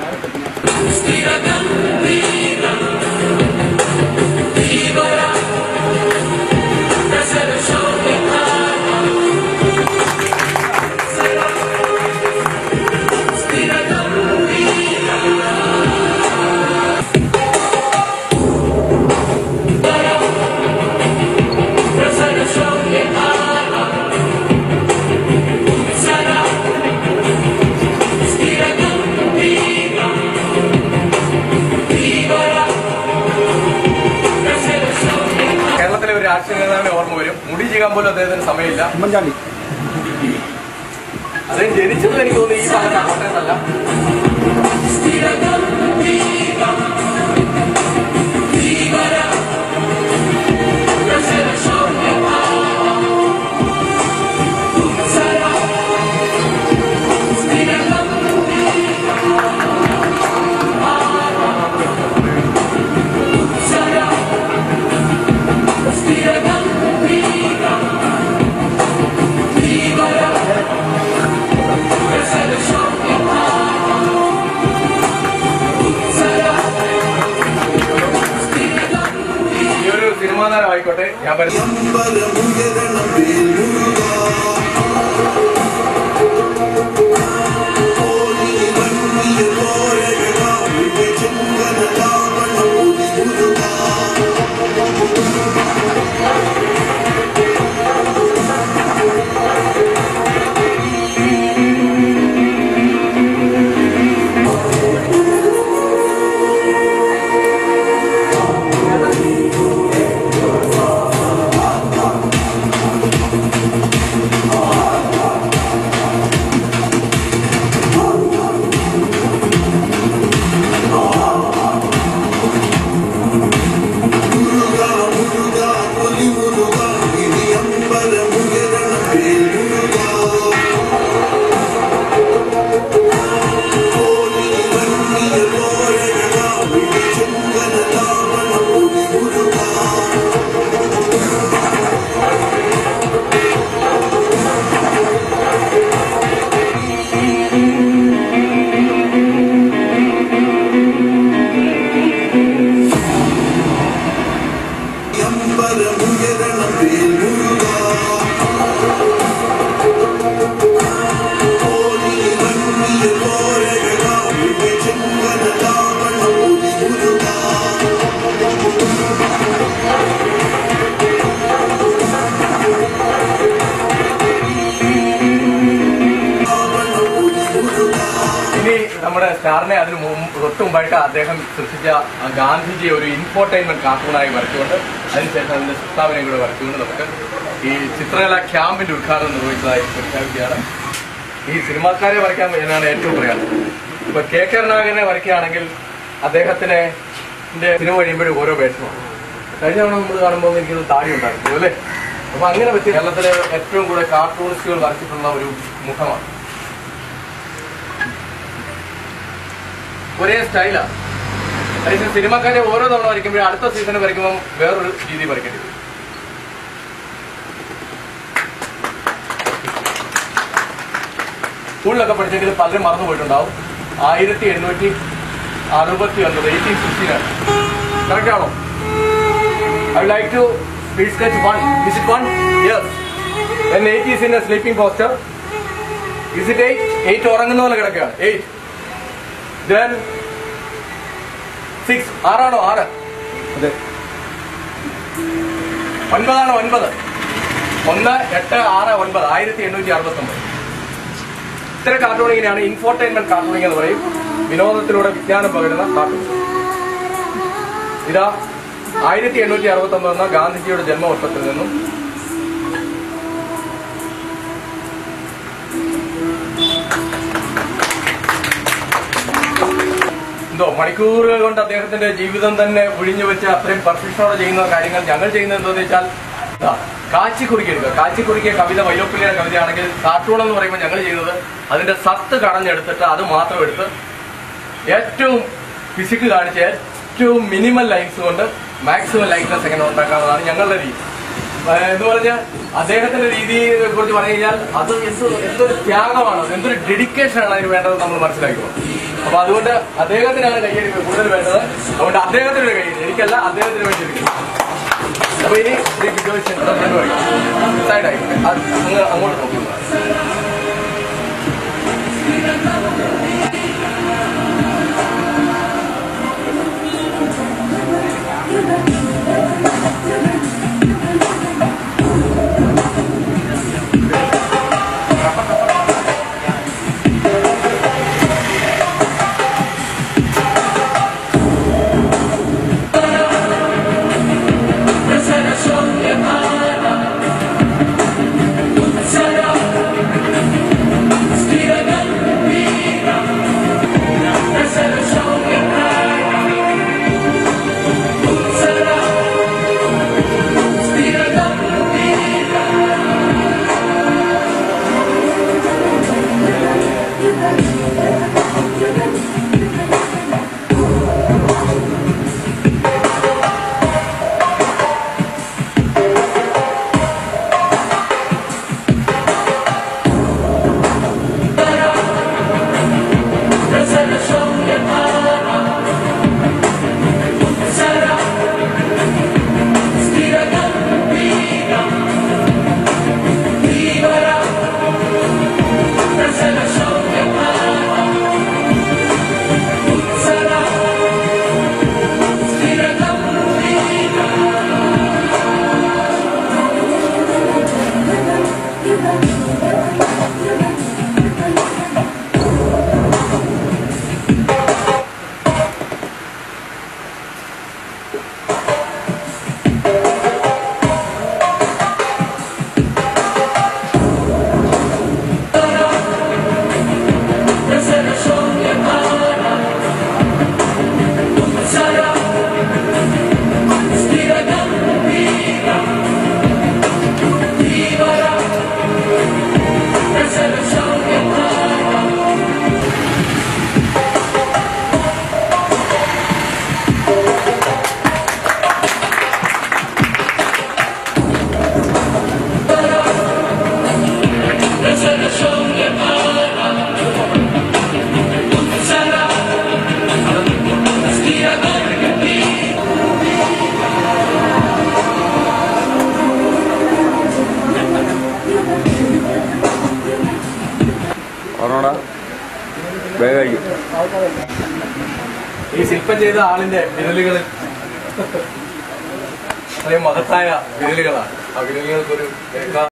കേരളത്തിലെ ഒരു രാഷ്ട്രീയ നേതാവിനെ ഓർമ്മ വരും മുടി ചെയ്യാൻ പോലും അദ്ദേഹത്തിന് സമയമില്ല ഉമ്മൻചാണ്ടി അദ്ദേഹം ജനിച്ചത് എനിക്ക് തോന്നുന്നു ഈ ഭാഗത്താണ് കോട്ടയത്തല്ല ഈ ഒരു സിനിമാ താരം ആയിക്കോട്ടെ ഞാൻ പറയുന്നത് ഇനി നമ്മുടെ സ്റ്റാറിനെ അതിന് മുമ്പ് തൊട്ട് മുമ്പായിട്ട് അദ്ദേഹം സൃഷ്ടിച്ച ആ ഗാന്ധിജി ഒരു ഇൻഫോർടൈൻമെന്റ് കാർട്ടൂണായി വരച്ചുകൊണ്ട് അതിനുശേഷം അതിന്റെ പ്രസ്താവനയും കൂടെ വരച്ചുകൊണ്ട് നമുക്ക് ഈ ചിത്രകല ക്യാമ്പിന്റെ ഉദ്ഘാടനം നിർവഹിച്ചതായി പ്രഖ്യാപിക്കുകയാണ് ഈ സിനിമാക്കാരെ വരയ്ക്കാൻ എന്നാണ് ഏറ്റവും പ്രയാസം ഇപ്പൊ കെ കരുണാകരനെ വരയ്ക്കുകയാണെങ്കിൽ അദ്ദേഹത്തിന് ന്റെ സിനിമ കഴിയുമ്പോഴും ഓരോ വേഷമാണ് കഴിഞ്ഞ തവണ നമ്മൾ കാണുമ്പോൾ എനിക്ക് താടി ഉണ്ടായിരുന്നു അല്ലേ അപ്പൊ അങ്ങനെ പറ്റി കേരളത്തിലെ ഏറ്റവും കൂടുതൽ കാർട്ടൂണിസ്റ്റുകൾ വരച്ചിട്ടുള്ള ഒരു മുഖമാണ് ഒരേ സ്റ്റൈലാണ് അതേസമയം സിനിമക്കാരെ ഓരോ തവണ വരയ്ക്കുമ്പോഴും അടുത്ത സീസൺ വരയ്ക്കുമ്പോൾ വേറൊരു രീതി വരയ്ക്കേണ്ടി വരും സ്കൂളിലൊക്കെ പഠിച്ചെങ്കിൽ പലരും മറന്നു പോയിട്ടുണ്ടാവും ആയിരത്തി എണ്ണൂറ്റി അറുപത്തി ഒൻപത് എയ്റ്റീൻ സിക്സ്റ്റീനാണ് കറക്റ്റ് ആണോ I like to sketch one is it one yes N eight is in a sleeping posture is it eight eight ഉറങ്ങുന്ന പോലെ കിടക്കുകയാണ് എയ്റ്റ് ദെൻ സിക്സ് ആറാണോ ആറ് അതെ ഒൻപതാണോ ഒൻപത് ഒന്ന് എട്ട് ആറ് ഒൻപത് ആയിരത്തി എണ്ണൂറ്റി അറുപത്തി ഒമ്പത് ഇത്തരം കാർട്ടൂണിങ്ങിനെയാണ് ഇൻഫോർടൈൻമെന്റ് കാർട്ടൂണിംഗ് എന്ന് പറയും വിനോദത്തിലൂടെ വിജ്ഞാനം പകരുന്ന കാർട്ടൂൺ ഇതാ ആയിരത്തി എണ്ണൂറ്റി അറുപത്തി ഒമ്പത് എന്ന ഗാന്ധിജിയുടെ ജന്മവർഷത്തിൽ നിന്നും എന്തോ മണിക്കൂറുകൾ കൊണ്ട് അദ്ദേഹത്തിന്റെ ജീവിതം തന്നെ ഒഴിഞ്ഞു വെച്ച് അത്രയും പെർഫെക്ഷനോടെ ചെയ്യുന്ന കാര്യങ്ങൾ ഞങ്ങൾ ചെയ്യുന്നത് എന്താണെന്ന് വെച്ചാൽ ദാ, കാച്ചിക്കുറിക്ക് എടുക്കുക കാച്ചിക്കുറിക്ക് കവിത വൈലോപ്പിള്ളിയുടെ കവിതയാണെങ്കിൽ കാർട്ടൂൺ എന്ന് പറയുമ്പോൾ ഞങ്ങൾ ചെയ്യുന്നത് അതിന്റെ സത്ത് കടഞ്ഞെടുത്തിട്ട് അത് മാത്രം എടുത്ത് ഏറ്റവും ഫിസിക്ക് കാണിച്ച് ഏറ്റവും മിനിമൽ ലൈൻസ് കൊണ്ട് മാക്സിമം ലൈറ്റ്നസ് എങ്ങനെ ഉണ്ടാക്കാവുന്നതാണ് ഞങ്ങളുടെ രീതി ഏഹ് എന്ന് പറഞ്ഞാൽ അദ്ദേഹത്തിന്റെ രീതിയെ കുറിച്ച് പറഞ്ഞു കഴിഞ്ഞാൽ അത് എന്ത് എന്തൊരു ത്യാഗമാണ് അത് എന്തൊരു ഡെഡിക്കേഷൻ ആണ് അതിന് വേണ്ടത് നമ്മൾ മനസ്സിലാക്കിയത് അപ്പൊ അതുകൊണ്ട് അദ്ദേഹത്തിനാണ് കയ്യടി കൂടുതൽ വേണ്ടത് അതുകൊണ്ട് അദ്ദേഹത്തിന് ഒരു കയ്യടി എനിക്കല്ല അദ്ദേഹത്തിന് വേണ്ടി ഒരു കയ്യടി. അപ്പൊ ഇനി ശ്രീ ബിജോയ് ചന്ദ്രൻ സൈഡായി അങ്ങ് അങ്ങോട്ട് നോക്കുന്നു പറഞ്ഞോടാ വേഗം ഈ ശില്പം ചെയ്ത ആളിന്റെ വിരലുകളിൽ അത്രയും മഹത്തായ വിരലുകളാണ് ആ വിരലുകൾക്കൊരു